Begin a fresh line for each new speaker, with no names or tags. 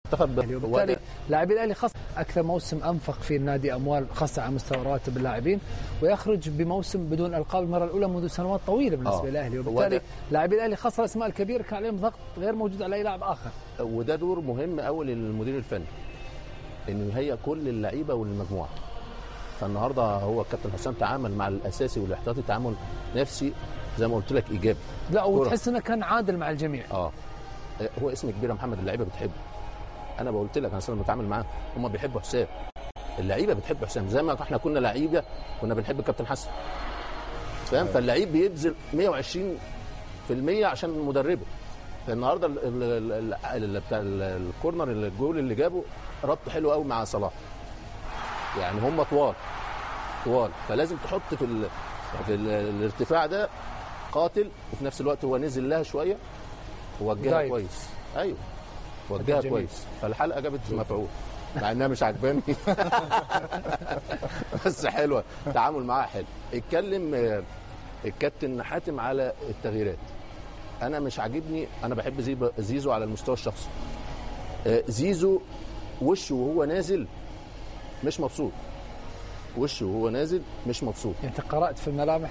منتخب
وبالتالي لاعبي الاهلي خاص اكثر موسم انفق فيه النادي اموال خاصه على مستوى رواتب اللاعبين ويخرج بموسم بدون القاب المره الاولى منذ سنوات طويله بالنسبه
آه.
للاهلي وبالتالي
وده-
لاعبي الاهلي خاصه الاسماء الكبيره كان عليهم ضغط غير موجود على اي لاعب اخر
وده دور مهم قوي للمدير الفني انه يهيئ كل اللعيبه والمجموعه فالنهارده هو الكابتن حسام تعامل مع الاساسي والاحتياطي تعامل نفسي زي ما قلت لك ايجابي
لا
كرة.
وتحس انه كان عادل مع الجميع
اه هو اسم كبير يا محمد اللعيبه بتحبه انا قلت لك انا لما بتعامل معاه هم بيحبوا حسام اللعيبه بتحب حسام زي ما احنا كنا لعيبه كنا بنحب الكابتن حسن فاهم فاللعيب بيبذل 120% عشان مدربه فالنهارده ال- ال- ال- ال- بتاع ال- الكورنر الجول اللي جابه ربط حلو قوي مع صلاح يعني هم طوال طوال فلازم تحط في ال... في ال... الارتفاع ده قاتل وفي نفس الوقت هو نزل لها شويه ووجهها
دايف.
كويس ايوه وجهها
جميل.
كويس فالحلقه جابت مفعول مع انها مش عجباني بس حلوه التعامل معاها حلو اتكلم آه، الكابتن حاتم على التغييرات انا مش عاجبني انا بحب زيب- زيزو على المستوى الشخصي آه، زيزو وشه وهو نازل مش مبسوط وشه وهو نازل مش مبسوط
انت قرات في الملامح